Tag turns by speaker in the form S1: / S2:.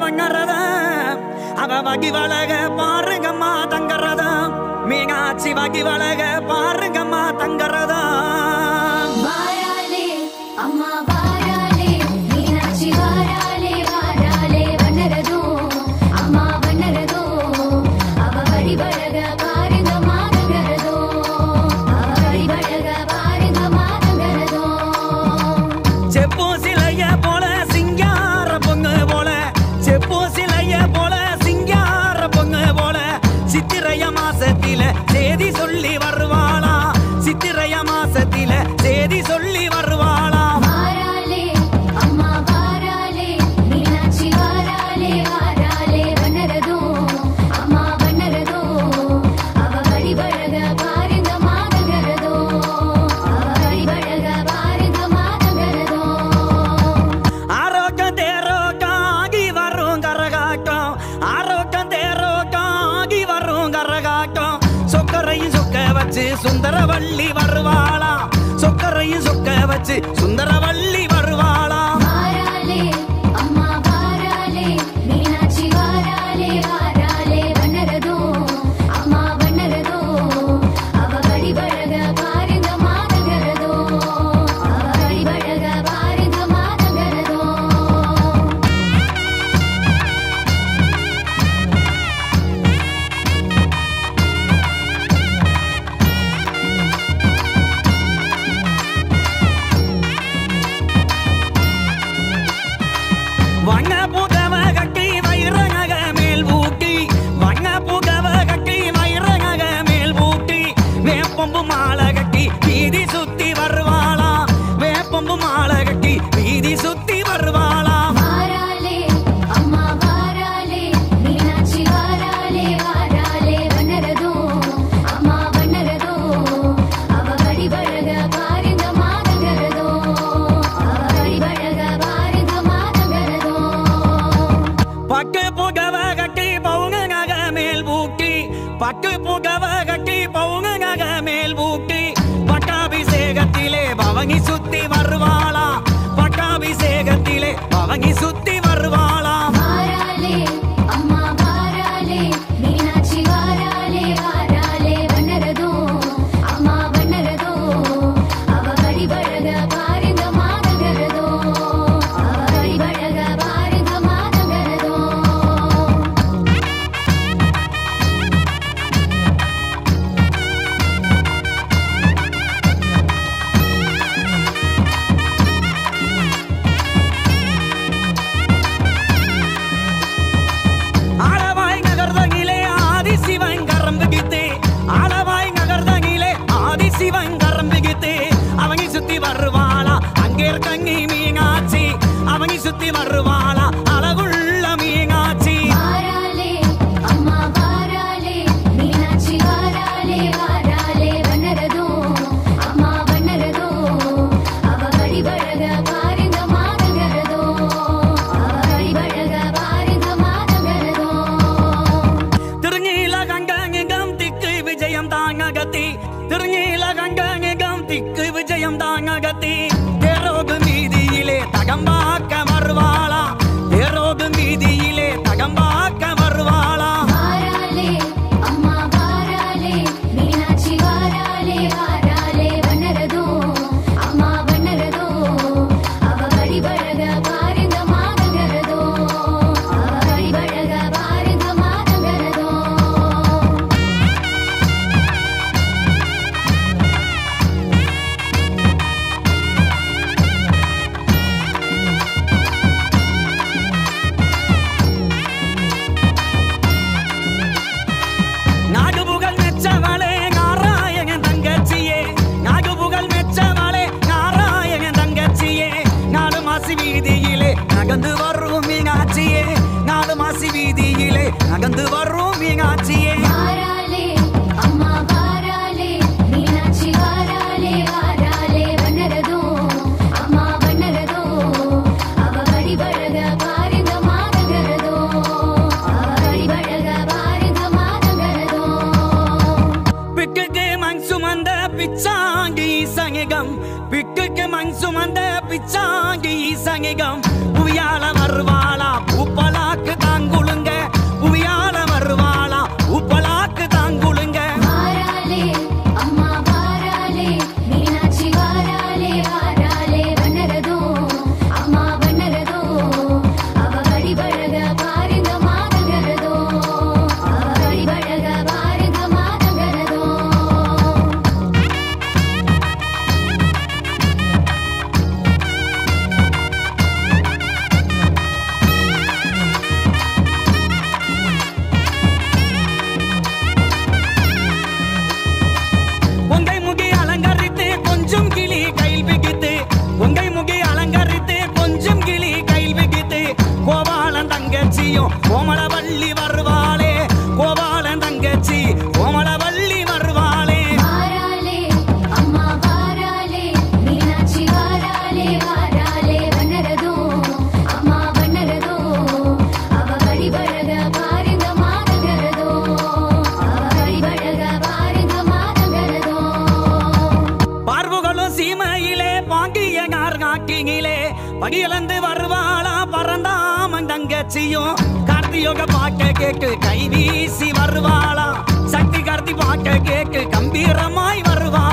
S1: வங்கறத அவ வகி வளக பாருங்கம்மா தங்கறத மீனாட்சி வகி வளக பாருங்கம்மா தங்கறத
S2: வாராலே அம்மா வாராலே மீனாட்சி வாராலே வாராலே வண்ணரதோ அம்மா வண்ணரதோ அவ வழிபழக பாருங்க மாதங்கரதோ அவ வழிபழக பாருங்க மாதங்கரதோ
S1: செப்பு சிலைய போல சிங்கார பொண்ணு போல செப்பு சிலைய போல சிங்கார பொண்ணு போல சித்திரைய மாசத்தில சேதி சொல்லி வருவாளா சித்திரைய மாசத்தில சேதி சொல்லி வருவாளா
S2: வாராலே அம்மா வாராலே மீனாட்சி வாராலே வாராலே வண்ணரதோ அம்மா வண்ணரதோ அவ வழிபழக பாருங்க மாதங்கரதோ அவ வழிபழக பாருங்க மாதங்கரதோ
S1: ஆரோக்கம் தேரோக்கம் ஆகி வரும் கரகாட்டம் ஆரோக்கம் தேரோக்கம் ஆகி வரும் கரகாட்டம் சொக்கரையும் சொக்க வச்சு சுந்தரவள்ளி வருவாளா சொக்கரையும் சொக்க வச்சு சுந்தரவள்ளி வருவாளா
S2: வாராலே அம்மா வாராலே மீனாட்சி வாராலே வாராலே வண்ணரதோ அம்மா வண்ணரதோ அவ வழிபழக பாருங்க மாதங்கரதோ அவ வழிபழக பாருங்க மாதங்கரதோ
S1: வண்ண புகவ கட்டி வைரநக மேல் ஊட்டி வண்ண புகவ கட்டி வைரநக மேல் ஊட்டி வேப்பம்பு மாலை கட்டி வீதி சுத்தி வருவாளா வேப்பம்பு மாலை கட்டி வீதி சுத்தி வருவாளா
S2: வாராலே அம்மா வாராலே மீனாட்சி வாராலே வாராலே வண்ணரதோ அம்மா வண்ணரதோ அவ வழிபழக பாருங்க மாதங்கரதோ அவ வழிபழக பாருங்க மாதங்கரதோ
S1: பட்டு புகவ கட்டி பவுங்க நக மேல் ஊட்டி பட்டு புகவ கட்டி பவுங்க நக மேல் ஊட்டி பட்டாபிஷேகத்திலே பவனி சுத்தி வருவாளா பட்டாபிஷேகத்திலே பவனி சுத்தி வருவாளா
S2: வாராலே அம்மா வாராலே மீனாட்சி வாராலே வாராலே வண்ணரதோ அம்மா வண்ணரதோ அவ வழிபழக பாருங்க மாதங்கரதோ அவ வழிபழக பாருங்க மாதங்கரதோ
S1: ஆளவாய் நகர்தகிலே ஆதி சிவன் கரம்புகித்தே ஆளவாய் நகர்தகிலே ஆதி சிவன் கரம்புகித்தே அவனி சுத்தி வருவாளா அங்கே இருக்கங்கி மீனாட்சி அவனி சுத்தி வருவாளா அழகுள்ள மீனாட்சி
S2: வாராலே அம்மா வாராலே மீனாட்சி வாராலே வாராலே வண்ணரதோ அம்மா வண்ணரதோ அவ வழிபழக பாருங்க மாதங்கரதோ அவ வழிபழக பாருங்க மாதங்கரதோ
S1: திருநீல கங்கங்கம் திக்கு விஜயம் தாங்ககத்தி திருநீல கங்கங்கம் திக்கு விஜயம் தாங்ககத்தி தேரோகு மீதியிலே தகம்பாக்க வருவாளா தேரோகு மீதியிலே தகம்பாக்க வருவாளா
S2: வாராலே அம்மா வாராலே மீனாட்சி வாராலே வாராலே வண்ணரதோ அம்மா வண்ணரதோ அவ வழிபழக பாருங்க மாதங்கரதோ அவ வழிபழக பாருங்க மாதங்கரதோ
S1: நாடுபுகழ் மெச்சவளே நாராயணன் தங்கச்சியே நாடுபுகழ் மெச்சவளே நாராயணன் தங்கச்சியே நாடு மாசி வீதியிலே நகர்ந்து வரும் மீனாட்சியே நாடு மாசி வீதியிலே நகர்ந்து வரும் மீனாட்சியே
S2: வாராலே அம்மா வாராலே மீனாட்சி வாராலே வாராலே வண்ணரதோ அம்மா வண்ணரதோ அவ வழிபழக பாருங்க மாதங்கரதோ அவ வழிபழக பாருங்க மாதங்கரதோ
S1: பிக்குக்கு மண் சுமந்த பிச்சாங்கி சங்கிகம் பிக்குக்கு மண் சுமந்த பிச்சாங்கி சங்கிகம் புயால வருவாளா பூப்பலாக்கு வருவாளா பறந்தாமன் தங்கச்சியும் கார்த்தியோக பாக்க கேக்கு கை வீசி வருவாளா சக்தி கார்த்தி பாக்க கேக்கு கம்பீரமாய் வருவாளா